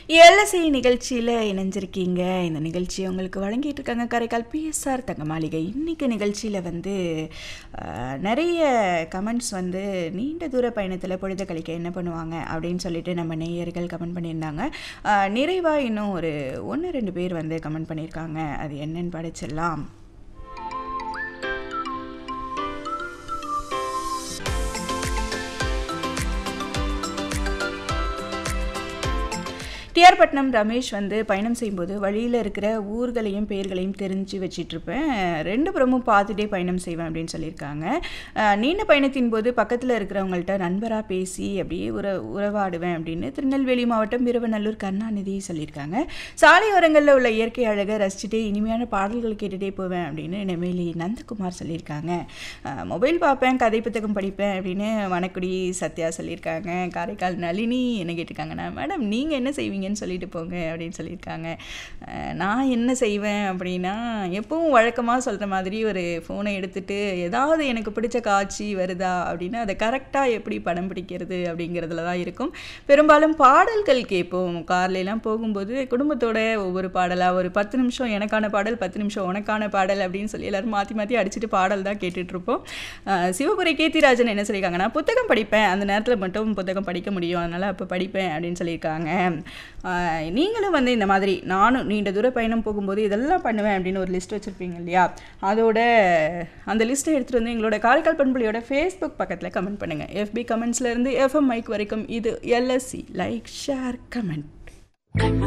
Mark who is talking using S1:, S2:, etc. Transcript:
S1: LSI நிகழ்ச்சியில் இணைஞ்சிருக்கீங்க இந்த நிகழ்ச்சியை உங்களுக்கு வழங்கிட்டு இருக்காங்க காரைக்கால் பிஎஸ்ஆர் தங்க மாளிகை இன்னைக்கு நிகழ்ச்சியில் வந்து அஹ், நிறைய கமெண்ட்ஸ் வந்து நீண்ட தூர பயணத்தில் பொழுது கழிக்க என்ன பண்ணுவாங்க அப்படின்னு சொல்லிட்டு நம்ம நேயர்கள் கமெண்ட் பண்ணியிருந்தாங்க அஹ், நிறைவா இன்னும் ஒரு ஒன்று ரெண்டு பேர் வந்து கமெண்ட் பண்ணியிருக்காங்க அது என்னன்னு படிச்சிடலாம் டிஆர் பட்னம் ரமேஷ் வந்து பயணம் செய்யும்போது வழியில் இருக்கிற ஊர்களையும் பெயர்களையும் தெரிஞ்சு வச்சிட்டு இருப்பேன் ரெண்டு புறமும் பார்த்துட்டே பயணம் செய்வேன் அப்படின்னு சொல்லியிருக்காங்க அஹ், நீண்ட பயணத்தின் போது பக்கத்தில் இருக்கிறவங்கள்ட்ட நண்பராக பேசி அப்படியே உற உறவாடுவேன் அப்படின்னு திருநெல்வேலி மாவட்டம் விருவநல்லூர் கருணாநிதி சொல்லியிருக்காங்க சாலையோரங்களில் உள்ள இயற்கை அழகை ரசிச்சுட்டு இனிமையான பாடல்கள் கேட்டுகிட்டே போவேன் அப்படின்னு நெமேலி நந்தகுமார் சொல்லியிருக்காங்க அஹ், மொபைல் பார்ப்பேன் கதை புத்தகம் படிப்பேன் அப்படின்னு வனக்குடி சத்யா சொல்லியிருக்காங்க காரைக்கால் நளினி என்ன கேட்டிருக்காங்கன்னா மேடம் நீங்கள் என்ன செய்வீங்கன்னு சொல்லிட்டு போங்க அப்படின்னு சொல்லியிருக்காங்க அஹ், நான் என்ன செய்வேன் அப்படின்னா எப்பவும் வழக்கமாக சொல்கிற மாதிரி ஒரு ஃபோனை எடுத்துட்டு ஏதாவது எனக்கு பிடிச்ச காட்சி வருதா அப்படின்னா அதை கரெக்டாக எப்படி படம் பிடிக்கிறது அப்படிங்கிறதுல தான் இருக்கும் பெரும்பாலும் பாடல்கள் கேட்போம் கார்லலாம் போகும்போது குடும்பத்தோட ஒவ்வொரு பாடலாக ஒரு பத்து நிமிஷம் எனக்கான பாடல் பத்து நிமிஷம் உனக்கான பாடல் அப்படின்னு சொல்லி எல்லாரும் மாற்றி மாற்றி அடிச்சுட்டு பாடல் தான் கேட்டுட்ருப்போம் சிவபுரி கீர்த்திராஜன் என்ன சொல்லியிருக்காங்கன்னா புத்தகம் படிப்பேன் அந்த நேரத்தில் மட்டும் புத்தகம் படிக்க முடியும் அதனால் அப்போ படிப்பேன் அப்படின்னு சொல்லியிருக்காங்க ஆஹ் நீங்களும் வந்து இந்த மாதிரி நானும் நீண்ட தூர பயணம் போகும்போது இதெல்லாம் பண்ணுவேன் அப்படின்னு ஒரு லிஸ்ட் வச்சுருப்பீங்க இல்லையா அதோட அந்த லிஸ்ட்டை எடுத்துகிட்டு வந்து எங்களோட காரைக்கால் பண்புலியோட ஃபேஸ்புக் பக்கத்தில் கமெண்ட் பண்ணுங்கள் எஃபி கமெண்ட்ஸ்லேருந்து எஃப்எம் மைக் வரைக்கும் இது எல்எஸ்சி லைக் ஷேர் கமெண்ட்
S2: கண்ணு